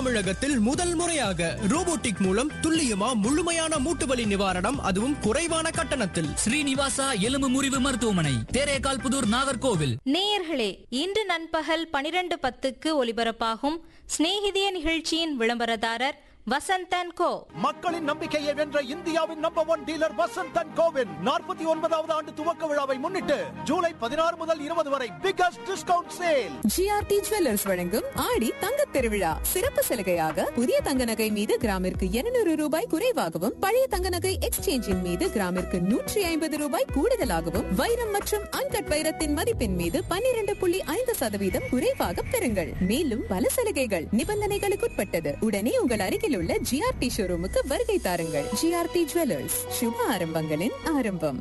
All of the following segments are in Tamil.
தமிழகத்தில் முதல் முறையாக ரோபோட்டிக் மூலம் துல்லியமா முழுமையான மூட்டு வலி நிவாரணம் அதுவும் குறைவான கட்டணத்தில் ஸ்ரீனிவாசா எலும்பு முறிவு மருத்துவமனை தேரேகால் புதூர் நாகர்கோவில் நேயர்களே இன்று நண்பகல் பனிரெண்டு பத்துக்கு ஒலிபரப்பாகும் சிநேகிதிய நிகழ்ச்சியின் விளம்பரதாரர் வசந்தன் கோ மக்களின் நம்பிக்கையை வென்ற இந்தியாவின் நம்பர் ஒன் டீலர் வசந்தன் கோவின் நாற்பத்தி ஒன்பதாவது ஆண்டு துவக்க விழாவை முன்னிட்டு ஜூலை பதினாறு முதல் இருபது வரை biggest discount sale GRT Jewellers வழங்கும் ஆடி தங்கத் திருவிழா சிறப்பு சலுகையாக புதிய தங்க நகை மீது கிராமிற்கு 200 ரூபாய் குறைவாகவும் பழைய தங்க நகை எக்ஸ்சேஞ்சின் மீது கிராமிற்கு நூற்றி ஐம்பது ரூபாய் கூடுதலாகவும் வைரம் மற்றும் அன்கட் வைரத்தின் மதிப்பின் மீது பன்னிரண்டு புள்ளி ஐந்து சதவீதம் குறைவாக பெறுங்கள் மேலும் பல சலுகைகள் நிபந்தனைகளுக்குட்பட்டது உடனே உங்கள் அருகில் உள்ள ஜிஆர்டி ஷோரூமுக்கு வருகை தாருங்கள் ஜிஆர்டி ஜுவல்லர்ஸ் சுப ஆரம்பங்களின் ஆரம்பம்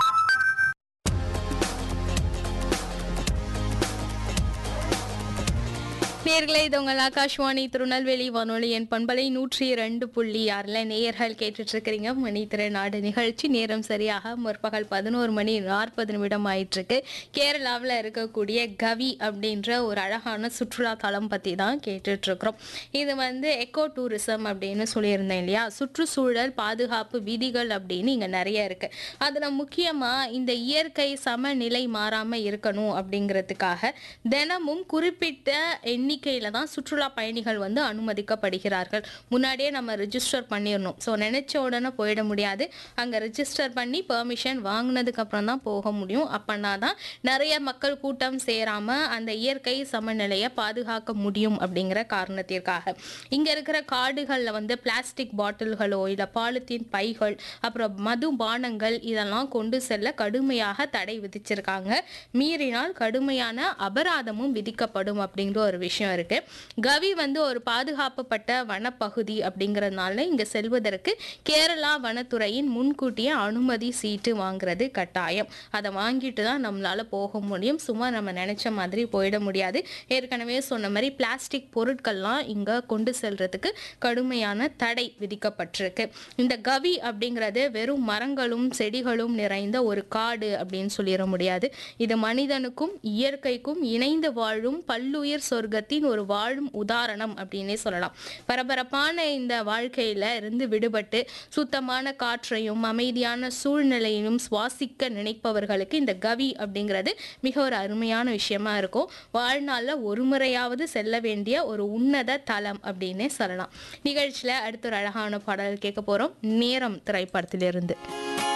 நேர்களே இது உங்கள் ஆகாஷ்வாணி திருநெல்வேலி வானொலி என் பண்பலை நூற்றி ரெண்டு புள்ளி ஆறில் நேயர்கள் கேட்டுட்டு இருக்கிறீங்க மணி திரைநாடு நிகழ்ச்சி நேரம் சரியாக முற்பகல் பதினோரு மணி நாற்பது நிமிடம் ஆயிட்டிருக்கு கேரளாவில் இருக்கக்கூடிய கவி அப்படின்ற ஒரு அழகான சுற்றுலா தலம் பற்றி தான் கேட்டுட்டு இருக்கிறோம் இது வந்து எக்கோ டூரிசம் அப்படின்னு சொல்லியிருந்தேன் இல்லையா சுற்றுச்சூழல் பாதுகாப்பு விதிகள் அப்படின்னு இங்கே நிறைய இருக்கு அதில் முக்கியமாக இந்த இயற்கை சமநிலை மாறாமல் இருக்கணும் அப்படிங்கிறதுக்காக தினமும் குறிப்பிட்ட எண்ணிக்கையில் தான் சுற்றுலா பயணிகள் வந்து அனுமதிக்கப்படுகிறார்கள் முன்னாடியே நம்ம ரிஜிஸ்டர் பண்ணிடணும் ஸோ நினைச்ச உடனே போயிட முடியாது அங்கே ரிஜிஸ்டர் பண்ணி பெர்மிஷன் வாங்கினதுக்கு அப்புறம் தான் போக முடியும் அப்போனா தான் நிறைய மக்கள் கூட்டம் சேராமல் அந்த இயற்கை சமநிலையை பாதுகாக்க முடியும் அப்படிங்கிற காரணத்திற்காக இங்கே இருக்கிற காடுகளில் வந்து பிளாஸ்டிக் பாட்டில்களோ இல்லை பாலித்தீன் பைகள் அப்புறம் மது பானங்கள் இதெல்லாம் கொண்டு செல்ல கடுமையாக தடை விதிச்சிருக்காங்க மீறினால் கடுமையான அபராதமும் விதிக்கப்படும் அப்படிங்கிற ஒரு விஷயம் இருக்கு கவி வந்து ஒரு பாதுகாக்கப்பட்ட வனப்பகுதி அப்படிங்கிறதுனால இங்க செல்வதற்கு கேரளா வனத்துறையின் முன்கூட்டியே அனுமதி சீட்டு வாங்குறது கட்டாயம் அதை வாங்கிட்டு தான் நம்மளால போக முடியும் சும்மா நம்ம நினைச்ச மாதிரி போயிட முடியாது ஏற்கனவே சொன்ன மாதிரி பிளாஸ்டிக் பொருட்கள்லாம் இங்க கொண்டு செல்றதுக்கு கடுமையான தடை விதிக்கப்பட்டிருக்கு இந்த கவி அப்படிங்கிறது வெறும் மரங்களும் செடிகளும் நிறைந்த ஒரு காடு அப்படின்னு சொல்லிட முடியாது இது மனிதனுக்கும் இயற்கைக்கும் இணைந்து வாழும் பல்லுயிர் சொர்க்கத்தின் ஒரு வாழும் உதாரணம் அப்படின்னே சொல்லலாம் பரபரப்பான இந்த வாழ்க்கையில இருந்து விடுபட்டு சுத்தமான காற்றையும் அமைதியான சூழ்நிலையிலும் சுவாசிக்க நினைப்பவர்களுக்கு இந்த கவி அப்படிங்கிறது மிக ஒரு அருமையான விஷயமா இருக்கும் வாழ்நாளில் ஒரு முறையாவது செல்ல வேண்டிய ஒரு உன்னத தலம் அப்படின்னே சொல்லலாம் நிகழ்ச்சியில அடுத்த ஒரு அழகான பாடல் கேட்க போறோம் நேரம் திரைப்படத்திலிருந்து